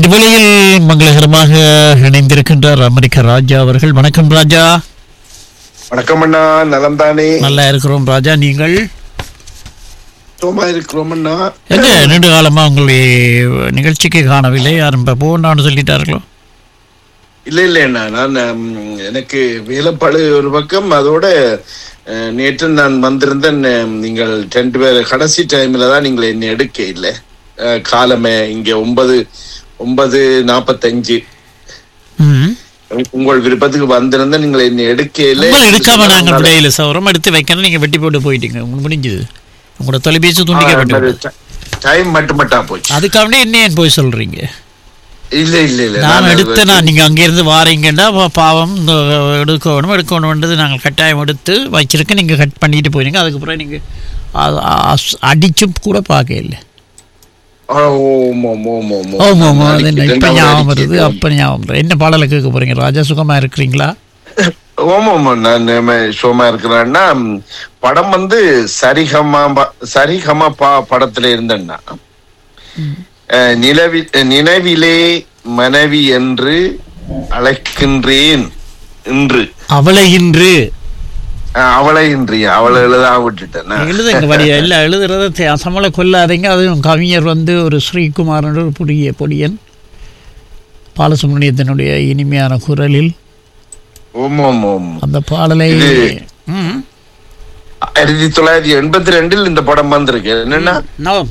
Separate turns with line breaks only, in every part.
இந்த வேளையில் மங்களகரமாக இணைந்திருக்கின்றார் அமெரிக்க ராஜா அவர்கள் வணக்கம் ராஜா
வணக்கம் அண்ணா நலம் தானே
நல்லா இருக்கிறோம் ராஜா நீங்கள்
சும்மா இருக்கிறோம் அண்ணா
எங்க நீண்ட காலமா உங்களுடைய நிகழ்ச்சிக்கு காணவில்லை யாரும் இப்போ போனான்னு சொல்லிட்டார்களோ
இல்ல இல்ல அண்ணா நான் ம், எனக்கு வேலைப்பாடு ஒரு பக்கம் அதோட அஹ், நேற்று நான் வந்திருந்தேன் அஹ், நீங்கள் ரெண்டு பேர் கடைசி டைம்ல தான் நீங்கள் என்னை எடுக்க இல்லை அஹ், காலமே இங்க ஒன்பது ஒன்பது நாப்பத்தஞ்சு
ம்
உங்கள் விருப்பத்துக்கு வந்திருந்தேன் நீங்கள் என்னை எடுக்க இல்லை
உங்களை எடுக்காம நாங்கள் விடையில சவரம் எடுத்து வைக்கணும் நீங்க வெட்டி போட்டு போயிட்டீங்க உங்களுக்கு முடிஞ்சது உங்களோட தொலைபேசி துண்டிக்கப்பட்டு விட்டது.
டைம் மட்டும் மட்டும் போச்சு
அதுக்காக என்ன ஏன் போய் சொல்றீங்க
இல்ல இல்ல இல்ல
நான்
நான்
எடுத்த நான் நீங்க அங்கிருந்து வாரீங்கன்னா பா- பாவம் இந்த எடுக்கணும் எடுக்கணும்ன்றது நாங்கள் கட்டாயம் எடுத்து வச்சிருக்க நீங்க கட் பண்ணிட்டு போயிருங்க அதுக்கப்புறம் நீங்க அ- அ- அடிச்சும் கூட பார்க்க இல்லை
ஆ, ஓம் ஓம் ஓம் ஓம் ஓம்.
ஓமா ஆமா அது என்ன
ரெண்டாவது
இப்ப ஞாபகம்
அடிக்கு.
வருது அப்ப ஞாபகம் வருது என்ன பாடலை கேட்க போறீங்க ராஜா சுகமா இருக்கிறீங்களா
ஓம் ஓம் நான் ஷோமா இருக்கிறேன்னா ம், படம் வந்து சரிகமா ப- சரிகமா பா படத்துல இருந்தேன்னா அஹ், நிலவி நினைவிலே மனைவி என்று அழைக்கின்றேன் இன்று
அவளை இன்று
அஹ், அவளை இன்றி அவளை எழுதா விட்டுட்டேன்
எழுதுங்க வழியா இல்ல எழுதுறத தே- சமலை கொல்லாதீங்க அதுவும் கவிஞர் வந்து ஒரு ஸ்ரீகுமார் ஒரு புதிய பொடியன் பாலசுப்ரமணியத்தினுடைய இனிமையான குரலில்
ஓம் ஓம் ஓம்
அந்த பாடலை
இது-
ம்.
ஆயிரத்தி தொள்ளாயிரத்தி எண்பத்தி ரெண்டில் இந்த படம் வந்திருக்கு என்னன்னா
நவம்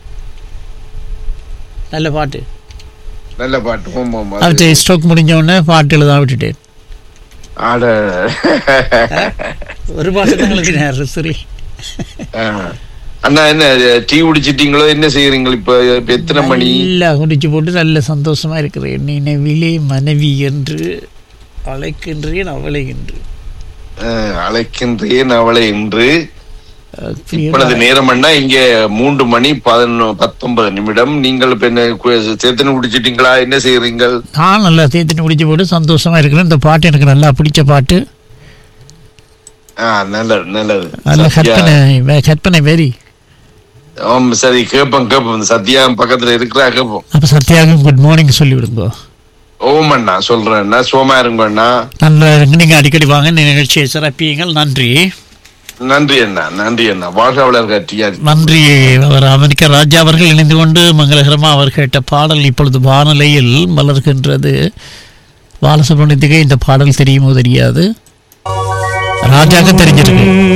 நல்ல பாட்டு
நல்ல பாட்டு ஓம் ஓம் அது-
அவற்றை ஸ்ட்ரோக் முடிஞ்ச உடனே பாட்டு எழுத விட்டுட்டேன்
ஆட
ஒரு பாட்டு நேரம் சரி
ஆ. அண்ணா என்ன டீ குடிச்சிட்டீங்களோ என்ன செய்யறீங்க இப்ப இப்ப எத்தனை மணி
நல்லா குடிச்சு போட்டு நல்ல சந்தோஷமா இருக்கிறேன் நினைவிலே மனைவி என்று அழைக்கின்றேன் அவளை என்று
ஆ, அழைக்கின்றேன் அவளை என்று
அப்படி
இப்பொழுது நேரம் அண்ணா இங்க மூன்று மணி பதினொ பத்தொன்பது நிமிடம் நீங்கள் இப்ப என்ன கு- சேத்தனை குடிச்சிட்டீங்களா என்ன செய்யறீங்க
நான் நல்லா தேத்திட்டு குடிச்சு போட்டு சந்தோஷமா இருக்கிறேன் இந்த பாட்டு எனக்கு நல்லா பிடிச்ச பாட்டு
ஆ நல்லது நல்லது
நல்ல
சத்யா.
கற்பனை வே- கற்பனை வெரி
ஆம் சரி கேப்போம் கேப்போம் சத்யா பக்கத்துல இருக்கிறா கேப்போம்
அப்ப சத்யாவுக்கும் குட் மார்னிங் சொல்லி விடுங்க
ஓம் அண்ணா சொல்றேன் அண்ணா சோமா இருங்க அண்ணா
நல்லா இருங்க நீங்க அடிக்கடி வாங்க இந்த நிகழ்ச்சியை சிறப்பியுங்கள் நன்றி
நன்றி அண்ணா நன்றி அண்ணா வாழ்க வளர்க டிஆர்
நன்றி அவர் அமெரிக்க ராஜா அவர்கள் இணைந்து கொண்டு மங்களகரமா அவர் கேட்ட பாடல் இப்பொழுது வானொலியில் மலர்கின்றது பாலசுப்ரமணியத்துக்கு இந்த பாடல் தெரியுமோ தெரியாது ராஜாக்கு தெரிஞ்சிருக்கு